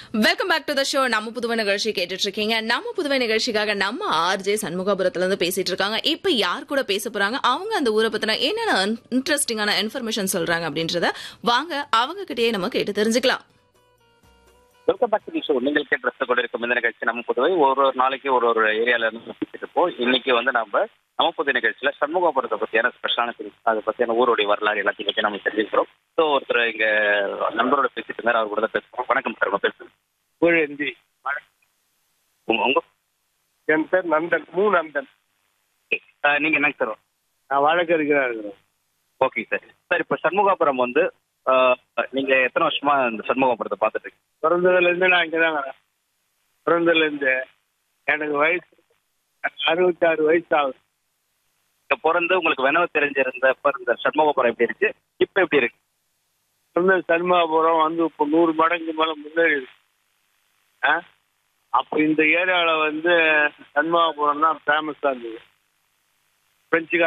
welcome back to the show நம்ம புதுவை நிகழ்ச்சி கேட்டுட்டு இருக்கீங்க நம்ம புதுவை நிகழ்ச்சிக்காக நம்ம ஆர்ஜே சண்முகாபுரத்துல இருந்து பேசிட்டு இருக்காங்க இப்ப யார் கூட பேச போறாங்க அவங்க அந்த ஊரை பத்தின என்னென்ன இன்ட்ரெஸ்டிங்கான இன்ஃபர்மேஷன் சொல்றாங்க அப்படின்றத வாங்க அவங்க கிட்டயே நம்ம கேட்டு தெரிஞ்சுக்கலாம் வெல்கம் பேக் டு ஷோ நீங்கள் கேட்டு ரசித்து கொண்டிருக்கும் இந்த நிகழ்ச்சி நம்ம புதுவை ஒரு ஒரு நாளைக்கு ஒரு ஒரு ஏரியால இருந்து பேசிட்டு இருப்போம் இன்னைக்கு வந்து நம்ம நம்ம புது நிகழ்ச்சியில சண்முகபுரத்தை பத்தியான ஸ்பெஷலான தெரியும் அதை பத்தியான ஊருடைய வரலாறு எல்லாத்தையும் பத்தி நம்ம தெரிஞ்சுக்கிறோம் ஸோ ஒருத்தர் இங்க நண்பரோட பேசிட்டு இருந்தார் அவர் கூட தான் பேசுவோம் வணக்கம் சார் உங்க பேசுங்க புகழேந்தி உங்க உங்க என் பேர் நந்தன் மூ நந்தன் அஹ், நீங்க என்னங்க சார் நான் வழக்கறிஞராக இருக்கிறேன் ஓகே சார் சார் இப்போ சண்முகாபுரம் வந்து அஹ், நீங்க எத்தனை வருஷமா இந்த சண்முகாபுரத்தை பார்த்துட்டு இருக்கீங்க பிறந்ததுலேருந்து நான் இங்கே தான் வரேன் பிறந்ததுலேருந்து எனக்கு வயசு அறுபத்தாறு வயசு ஆகுது இங்க பிறந்து உங்களுக்கு வெனவு தெரிஞ்சிருந்தப்ப இந்த சண்முகபுரம் எப்படி இருக்கு இப்போ எப்படி இருக்கு பிறந்த சண்முகாபுரம் வந்து இப்போ நூறு மடங்கு மேலே முன்னேறி இருக்கு ஆ அப்போ இந்த ஏரியாவில் வந்து சண்முகாபுரம் தான் ஃபேமஸாக இருந்தது பிரெஞ்சு